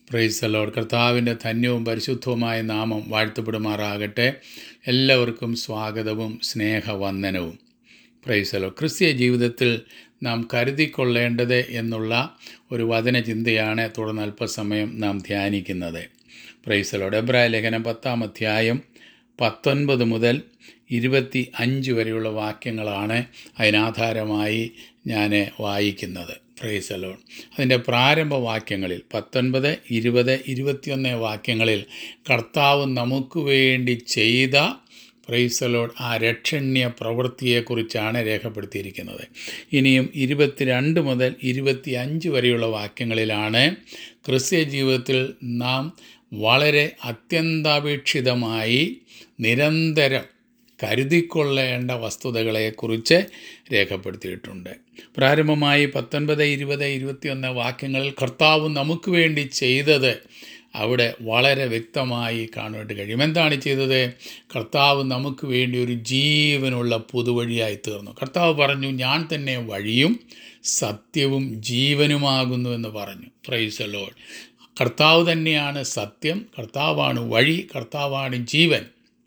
പ്രൈസലോട് കർത്താവിൻ്റെ ധന്യവും പരിശുദ്ധവുമായ നാമം വാഴ്ത്തപ്പെടുമാറാകട്ടെ എല്ലാവർക്കും സ്വാഗതവും സ്നേഹവന്ദനവും പ്രൈസലോ ക്രിസ്തീയ ജീവിതത്തിൽ നാം കരുതിക്കൊള്ളേണ്ടത് എന്നുള്ള ഒരു വചനചിന്തയാണ് തുടർന്ന് അല്പസമയം നാം ധ്യാനിക്കുന്നത് പ്രൈസലോട് എബ്രായ ലേഖനം പത്താം അധ്യായം പത്തൊൻപത് മുതൽ ഇരുപത്തി അഞ്ച് വരെയുള്ള വാക്യങ്ങളാണ് അതിനാധാരമായി ഞാൻ വായിക്കുന്നത് പ്രൈസലോൺ അതിൻ്റെ പ്രാരംഭ വാക്യങ്ങളിൽ പത്തൊൻപത് ഇരുപത് ഇരുപത്തിയൊന്ന് വാക്യങ്ങളിൽ കർത്താവ് നമുക്ക് വേണ്ടി ചെയ്ത പ്രൈസലോഡ് ആ രക്ഷണ്യ പ്രവൃത്തിയെക്കുറിച്ചാണ് രേഖപ്പെടുത്തിയിരിക്കുന്നത് ഇനിയും ഇരുപത്തിരണ്ട് മുതൽ ഇരുപത്തി അഞ്ച് വരെയുള്ള വാക്യങ്ങളിലാണ് ക്രിസ്ത്യ ജീവിതത്തിൽ നാം വളരെ അത്യന്താപേക്ഷിതമായി നിരന്തരം കരുതിക്കൊള്ളേണ്ട വസ്തുതകളെക്കുറിച്ച് രേഖപ്പെടുത്തിയിട്ടുണ്ട് പ്രാരംഭമായി പത്തൊൻപത് ഇരുപത് ഇരുപത്തിയൊന്ന് വാക്യങ്ങളിൽ കർത്താവ് നമുക്ക് വേണ്ടി ചെയ്തത് അവിടെ വളരെ വ്യക്തമായി കാണുവാൻ കഴിയും എന്താണ് ചെയ്തത് കർത്താവ് നമുക്ക് വേണ്ടി ഒരു ജീവനുള്ള പുതുവഴിയായി തീർന്നു കർത്താവ് പറഞ്ഞു ഞാൻ തന്നെ വഴിയും സത്യവും ജീവനുമാകുന്നു എന്ന് പറഞ്ഞു പ്രൈസ് ലോഡ് കർത്താവ് തന്നെയാണ് സത്യം കർത്താവാണ് വഴി കർത്താവാണ് ജീവൻ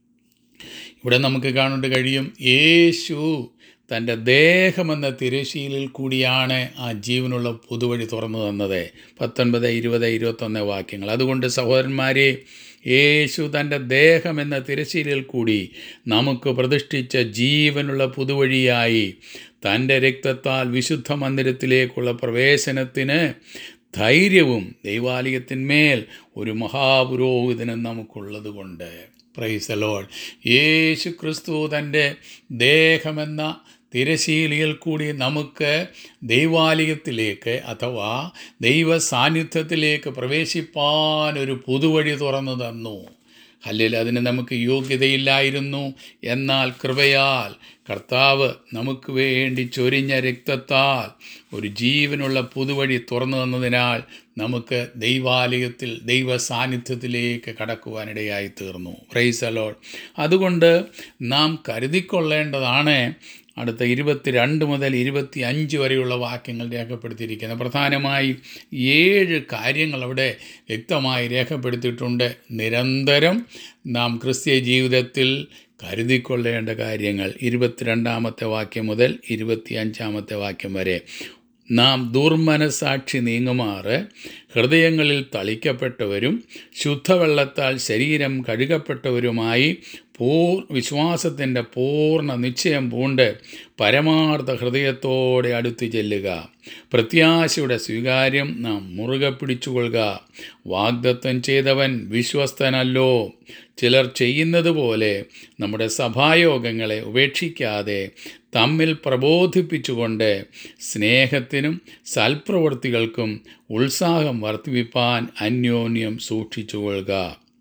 ഇവിടെ നമുക്ക് കാണേണ്ട കഴിയും യേശു തൻ്റെ ദേഹമെന്ന തിരശീലിൽ കൂടിയാണ് ആ ജീവനുള്ള പുതുവഴി തുറന്നു തന്നത് പത്തൊൻപത് ഇരുപത് ഇരുപത്തൊന്ന് വാക്യങ്ങൾ അതുകൊണ്ട് സഹോദരന്മാരെ യേശു തൻ്റെ ദേഹമെന്ന തിരശീലിൽ കൂടി നമുക്ക് പ്രതിഷ്ഠിച്ച ജീവനുള്ള പുതുവഴിയായി തൻ്റെ രക്തത്താൽ വിശുദ്ധ മന്ദിരത്തിലേക്കുള്ള പ്രവേശനത്തിന് ധൈര്യവും ദൈവാലയത്തിന്മേൽ ഒരു മഹാപുരോഹിതനും നമുക്കുള്ളത് കൊണ്ട് പ്രൈസ് ലോഡ് യേശു ക്രിസ്തു തൻ്റെ ദേഹമെന്ന തിരശീലിയിൽ കൂടി നമുക്ക് ദൈവാലയത്തിലേക്ക് അഥവാ ദൈവ സാന്നിധ്യത്തിലേക്ക് പ്രവേശിപ്പാൻ ഒരു പുതുവഴി തുറന്നു തന്നു അല്ലെങ്കിൽ അതിന് നമുക്ക് യോഗ്യതയില്ലായിരുന്നു എന്നാൽ കൃപയാൽ കർത്താവ് നമുക്ക് വേണ്ടി ചൊരിഞ്ഞ രക്തത്താൽ ഒരു ജീവനുള്ള പുതുവഴി തുറന്നു തന്നതിനാൽ നമുക്ക് ദൈവാലയത്തിൽ ദൈവ സാന്നിധ്യത്തിലേക്ക് കടക്കുവാനിടയായി തീർന്നു പ്രൈസ് അലോൾ അതുകൊണ്ട് നാം കരുതിക്കൊള്ളേണ്ടതാണ് അടുത്ത ഇരുപത്തിരണ്ട് മുതൽ ഇരുപത്തി അഞ്ച് വരെയുള്ള വാക്യങ്ങൾ രേഖപ്പെടുത്തിയിരിക്കുന്നത് പ്രധാനമായി ഏഴ് കാര്യങ്ങൾ അവിടെ വ്യക്തമായി രേഖപ്പെടുത്തിയിട്ടുണ്ട് നിരന്തരം നാം ക്രിസ്തീയ ജീവിതത്തിൽ കരുതിക്കൊള്ളേണ്ട കാര്യങ്ങൾ ഇരുപത്തിരണ്ടാമത്തെ വാക്യം മുതൽ ഇരുപത്തിയഞ്ചാമത്തെ വാക്യം വരെ നാം ദുർമനസാക്ഷി നീങ്ങുമാറ് ഹൃദയങ്ങളിൽ തളിക്കപ്പെട്ടവരും ശുദ്ധവെള്ളത്താൽ ശരീരം കഴുകപ്പെട്ടവരുമായി പൂർ വിശ്വാസത്തിൻ്റെ പൂർണ്ണ നിശ്ചയം പൂണ്ട് പരമാർത്ഥ ഹൃദയത്തോടെ അടുത്തു ചെല്ലുക പ്രത്യാശയുടെ സ്വീകാര്യം നാം മുറുകെ പിടിച്ചുകൊള്ളുക വാഗ്ദത്വം ചെയ്തവൻ വിശ്വസ്തനല്ലോ ചിലർ ചെയ്യുന്നത് പോലെ നമ്മുടെ സഭായോഗങ്ങളെ ഉപേക്ഷിക്കാതെ തമ്മിൽ പ്രബോധിപ്പിച്ചുകൊണ്ട് സ്നേഹത്തിനും സൽപ്രവൃത്തികൾക്കും ഉത്സാഹം വർദ്ധിപ്പിപ്പാൻ അന്യോന്യം സൂക്ഷിച്ചുകൊള്ളുക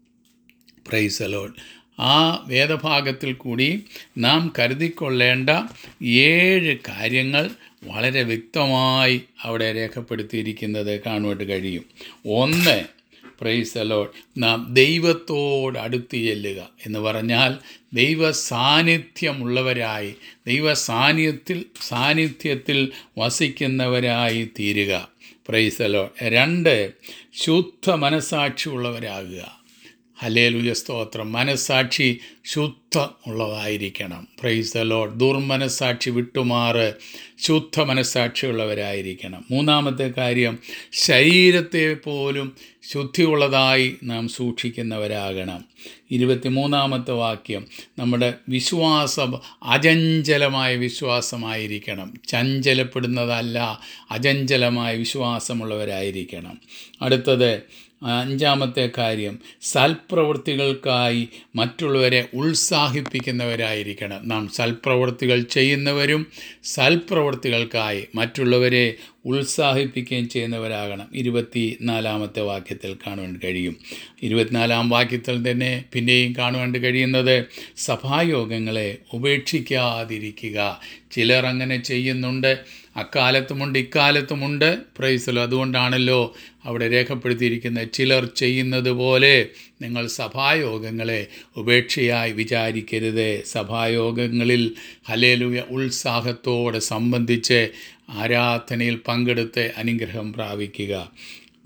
പ്രൈസലോൺ ആ വേദഭാഗത്തിൽ കൂടി നാം കരുതിക്കൊള്ളേണ്ട ഏഴ് കാര്യങ്ങൾ വളരെ വ്യക്തമായി അവിടെ രേഖപ്പെടുത്തിയിരിക്കുന്നത് കാണുവാൻ കഴിയും ഒന്ന് പ്രൈസ് അലോഡ് നാം ദൈവത്തോട് അടുത്ത് ചെല്ലുക എന്ന് പറഞ്ഞാൽ ദൈവ സാന്നിധ്യമുള്ളവരായി ദൈവ സാന്നിധ്യത്തിൽ സാന്നിധ്യത്തിൽ വസിക്കുന്നവരായി തീരുക പ്രൈസ് അലോഡ് രണ്ട് ശുദ്ധ മനസാക്ഷിയുള്ളവരാകുക ഹലേലുയ സ്തോത്രം മനസാക്ഷി ശുദ്ധ ഉള്ളതായിരിക്കണം പ്രൈസ് ദ ലോഡ് ദുർമനസാക്ഷി വിട്ടുമാറ് ശുദ്ധ മനസാക്ഷിയുള്ളവരായിരിക്കണം മൂന്നാമത്തെ കാര്യം ശരീരത്തെ പോലും ശുദ്ധിയുള്ളതായി നാം സൂക്ഷിക്കുന്നവരാകണം ഇരുപത്തിമൂന്നാമത്തെ വാക്യം നമ്മുടെ വിശ്വാസം അചഞ്ചലമായ വിശ്വാസമായിരിക്കണം ചഞ്ചലപ്പെടുന്നതല്ല അചഞ്ചലമായ വിശ്വാസമുള്ളവരായിരിക്കണം അടുത്തത് അഞ്ചാമത്തെ കാര്യം സൽപ്രവൃത്തികൾക്കായി മറ്റുള്ളവരെ ഉത്സാഹിപ്പിക്കുന്നവരായിരിക്കണം നാം സൽപ്രവൃത്തികൾ ചെയ്യുന്നവരും സൽപ്രവൃത്തികൾക്കായി മറ്റുള്ളവരെ ഉത്സാഹിപ്പിക്കുകയും ചെയ്യുന്നവരാകണം ഇരുപത്തി നാലാമത്തെ വാക്യത്തിൽ കാണുവാൻ കഴിയും ഇരുപത്തിനാലാം വാക്യത്തിൽ തന്നെ പിന്നെയും കാണുവാൻ കഴിയുന്നത് സഭായോഗങ്ങളെ ഉപേക്ഷിക്കാതിരിക്കുക ചിലർ അങ്ങനെ ചെയ്യുന്നുണ്ട് അക്കാലത്തുമുണ്ട് ഇക്കാലത്തുമുണ്ട് പ്രൈസലോ അതുകൊണ്ടാണല്ലോ അവിടെ രേഖപ്പെടുത്തിയിരിക്കുന്ന ചിലർ ചെയ്യുന്നത് പോലെ നിങ്ങൾ സഭായോഗങ്ങളെ ഉപേക്ഷയായി വിചാരിക്കരുത് സഭായോഗങ്ങളിൽ ഹലേലുയ ഉത്സാഹത്തോടെ സംബന്ധിച്ച് ആരാധനയിൽ പങ്കെടുത്ത് അനുഗ്രഹം പ്രാപിക്കുക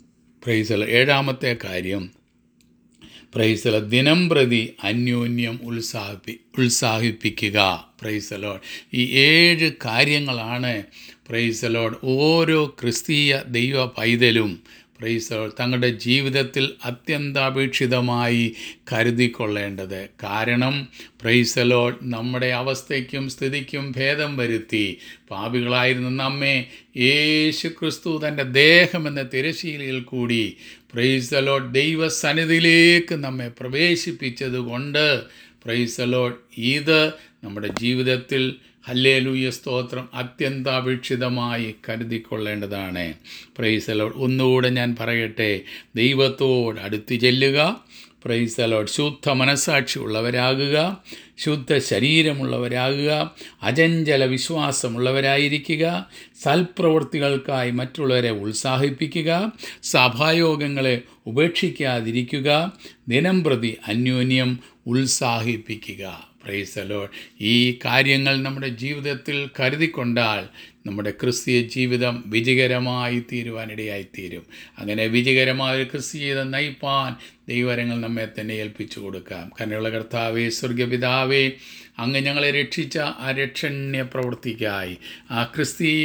പ്രൈസല ഏഴാമത്തെ കാര്യം പ്രൈസല ദിനം പ്രതി അന്യോന്യം ഉത്സാഹിപ്പി ഉത്സാഹിപ്പിക്കുക പ്രൈസലോഡ് ഈ ഏഴ് കാര്യങ്ങളാണ് പ്രൈസലോഡ് ഓരോ ക്രിസ്തീയ ദൈവ പൈതലും പ്രൈസലോഡ് തങ്ങളുടെ ജീവിതത്തിൽ അത്യന്താപേക്ഷിതമായി കരുതിക്കൊള്ളേണ്ടത് കാരണം പ്രൈസലോഡ് നമ്മുടെ അവസ്ഥയ്ക്കും സ്ഥിതിക്കും ഭേദം വരുത്തി പാപികളായിരുന്ന നമ്മെ യേശു ക്രിസ്തു തൻ്റെ ദേഹമെന്ന തിരശീലയിൽ കൂടി പ്രൈസലോഡ് ദൈവസന്നിധിയിലേക്ക് നമ്മെ പ്രവേശിപ്പിച്ചതുകൊണ്ട് പ്രൈസലോഡ് ഇത് നമ്മുടെ ജീവിതത്തിൽ ഹല്ലേലൂയ സ്തോത്രം അത്യന്താപേക്ഷിതമായി കരുതിക്കൊള്ളേണ്ടതാണ് പ്രൈസലോഡ് ഒന്നുകൂടെ ഞാൻ പറയട്ടെ ദൈവത്തോട് അടുത്ത് ചെല്ലുക പ്രൈസലോഡ് ശുദ്ധ മനസാക്ഷി ഉള്ളവരാകുക ശുദ്ധ ശരീരമുള്ളവരാകുക അചഞ്ചല വിശ്വാസമുള്ളവരായിരിക്കുക സൽപ്രവൃത്തികൾക്കായി മറ്റുള്ളവരെ ഉത്സാഹിപ്പിക്കുക സഭായോഗങ്ങളെ ഉപേക്ഷിക്കാതിരിക്കുക ദിനം പ്രതി അന്യോന്യം ഉത്സാഹിപ്പിക്കുക പ്രൈസലോ ഈ കാര്യങ്ങൾ നമ്മുടെ ജീവിതത്തിൽ കരുതിക്കൊണ്ടാൽ നമ്മുടെ ക്രിസ്തീയ ജീവിതം വിജയകരമായി തീരുവാനിടയായി തീരും അങ്ങനെ വിജയകരമായ ഒരു ക്രിസ്തീയ ജീവിതം നയിപ്പാൻ ദൈവരങ്ങൾ നമ്മെ തന്നെ ഏൽപ്പിച്ചു കൊടുക്കാം കരുണയുള്ള കർത്താവേ സ്വർഗപിതാവേ അങ്ങ് ഞങ്ങളെ രക്ഷിച്ച ആ രക്ഷണ്യ പ്രവൃത്തിക്കായി ആ ക്രിസ്തീയ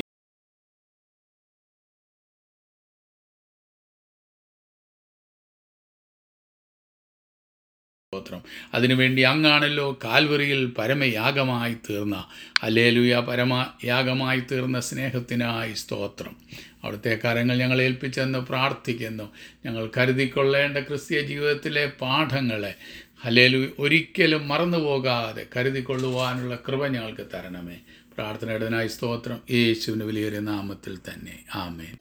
സ്തോത്രം അതിനുവേണ്ടി അങ്ങാണല്ലോ കാൽവറിയിൽ പരമയാഗമായി തീർന്ന അലേലുയ പരമയാഗമായി തീർന്ന സ്നേഹത്തിനായി സ്തോത്രം അവിടുത്തെ കാര്യങ്ങൾ ഞങ്ങൾ ഏൽപ്പിച്ചെന്ന് പ്രാർത്ഥിക്കുന്നു ഞങ്ങൾ കരുതിക്കൊള്ളേണ്ട ക്രിസ്തീയ ജീവിതത്തിലെ പാഠങ്ങളെ ഹലേലു ഒരിക്കലും മറന്നു പോകാതെ കരുതിക്കൊള്ളുവാനുള്ള കൃപ ഞങ്ങൾക്ക് തരണമേ പ്രാർത്ഥനയുടേതിനായി സ്തോത്രം യേശുവിൻ്റെ വലിയൊരു നാമത്തിൽ തന്നെ ആമേൻ